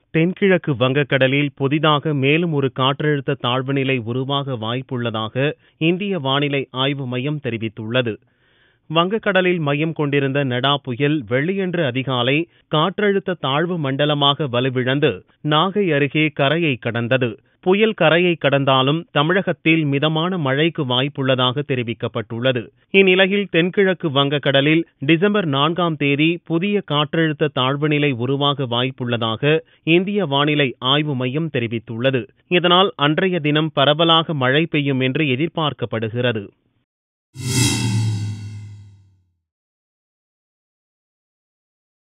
தென்கிழக்கு வங்கக்கடலில் புதிதாக மேலும் ஒரு காற்றழுத்த தாழ்வு நிலை உருவாக வாய்ப்புள்ளதாக இந்திய வானிலை ஆய்வு மையம் தெரிவித்துள்ளது வங்கக்கடலில் மையம் கொண்டிருந்த நடா புயல் வெள்ளியன்று அதிகாலை காற்றழுத்த தாழ்வு மண்டலமாக வலுவிழந்து நாகை அருகே கரையை கடந்தது புயல் கரையை கடந்தாலும் தமிழகத்தில் மிதமான மழைக்கு வாய்ப்புள்ளதாக தெரிவிக்கப்பட்டுள்ளது இந்நிலையில் தென்கிழக்கு வங்கக்கடலில் டிசம்பர் நான்காம் தேதி புதிய காற்றழுத்த தாழ்வு நிலை உருவாக வாய்ப்புள்ளதாக இந்திய வானிலை ஆய்வு மையம் தெரிவித்துள்ளது இதனால் அன்றைய தினம் பரவலாக மழை பெய்யும் என்று எதிர்பார்க்கப்படுகிறது